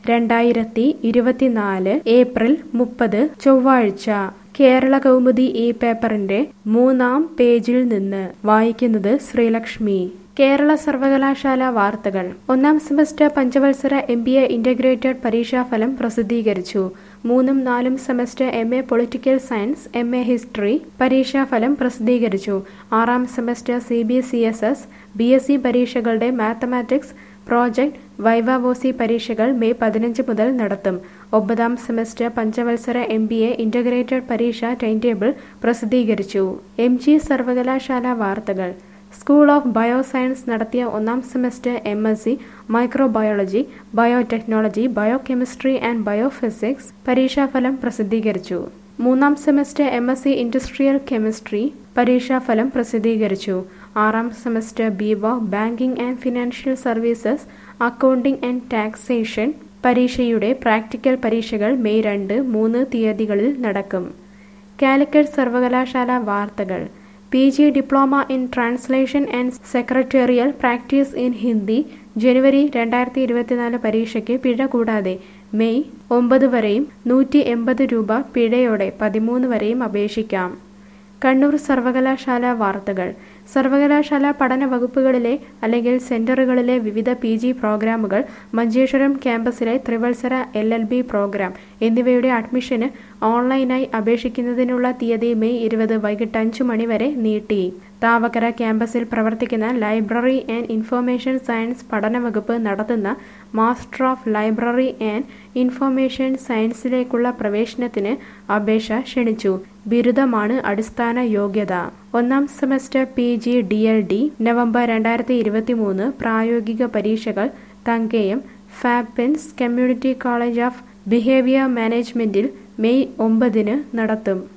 രണ്ടായിരത്തി ഇരുപത്തിനാല് ഏപ്രിൽ മുപ്പത് ചൊവ്വാഴ്ച കേരള കൗമുദി ഈ പേപ്പറിന്റെ മൂന്നാം പേജിൽ നിന്ന് വായിക്കുന്നത് ശ്രീലക്ഷ്മി കേരള സർവകലാശാല വാർത്തകൾ ഒന്നാം സെമസ്റ്റർ പഞ്ചവത്സര എം ബി എ ഇന്റഗ്രേറ്റഡ് പരീക്ഷാഫലം പ്രസിദ്ധീകരിച്ചു മൂന്നും നാലും semester M A political science M A history പരീക്ഷാഫലം പ്രസിദ്ധീകരിച്ചു ആറാം semester C B C S S B S C പരീക്ഷകളുടെ മാത്തമാറ്റിക്സ് പ്രോജക്ട് വൈവാവോസി പരീക്ഷകൾ മെയ് പതിനഞ്ച് മുതൽ നടത്തും ഒമ്പതാം സെമസ്റ്റർ പഞ്ചവത്സര എം ബി എ ഇന്റഗ്രേറ്റഡ് പരീക്ഷ ടൈം ടേബിൾ പ്രസിദ്ധീകരിച്ചു എം ജി സർവകലാശാല വാർത്തകൾ സ്കൂൾ ഓഫ് ബയോസയൻസ് നടത്തിയ ഒന്നാം semester M S C microbiology biotechnology biochemistry and biophysics പരീക്ഷാഫലം പ്രസിദ്ധീകരിച്ചു മൂന്നാം semester M S C industrial chemistry പരീക്ഷാഫലം പ്രസിദ്ധീകരിച്ചു ആറാം semester B Voc banking and financial services accounting and taxation പരീക്ഷയുടെ പ്രാക്ടിക്കൽ പരീക്ഷകൾ മെയ് രണ്ട് മൂന്ന് തീയതികളിൽ നടക്കും കാലിക്കറ്റ് സർവകലാശാല വാർത്തകൾ P G diploma in translation and secretarial practice in Hindi ജനുവരി രണ്ടായിരത്തി ഇരുപത്തിനാല് പരീക്ഷയ്ക്ക് പിഴ കൂടാതെ മെയ് ഒമ്പത് വരെയും നൂറ്റി എൺപത് രൂപ പിഴയോടെ പതിമൂന്ന് വരെയും അപേക്ഷിക്കാം കണ്ണൂർ സർവകലാശാല വാർത്തകൾ സർവകലാശാല പഠന വകുപ്പുകളിലെ അല്ലെങ്കിൽ സെന്ററുകളിലെ വിവിധ പി ജി പ്രോഗ്രാമുകൾ മഞ്ചേശ്വരം ക്യാമ്പസിലെ ത്രിവത്സര എൽ എൽ ബി പ്രോഗ്രാം എന്നിവയുടെ അഡ്മിഷന് ഓൺലൈനായി അപേക്ഷിക്കുന്നതിനുള്ള തീയതി മെയ് ഇരുപത് വൈകിട്ട് അഞ്ചു മണി വരെ നീട്ടി താവക്കര ക്യാമ്പസിൽ പ്രവർത്തിക്കുന്ന ലൈബ്രറി ആൻഡ് ഇൻഫർമേഷൻ സയൻസ് പഠന വകുപ്പ് നടത്തുന്ന master of library and information സയൻസിലേക്കുള്ള പ്രവേശനത്തിന് അപേക്ഷ ക്ഷണിച്ചു ബിരുദമാണ് അടിസ്ഥാന യോഗ്യത ഒന്നാം semester P G D L D November രണ്ടായിരത്തി ഇരുപത്തി മൂന്ന് പ്രായോഗിക പരീക്ഷകൾ Thankayam Fabins community college of behaviour മാനേജ്മെന്റിൽ മെയ് ഒമ്പതിന് നടത്തും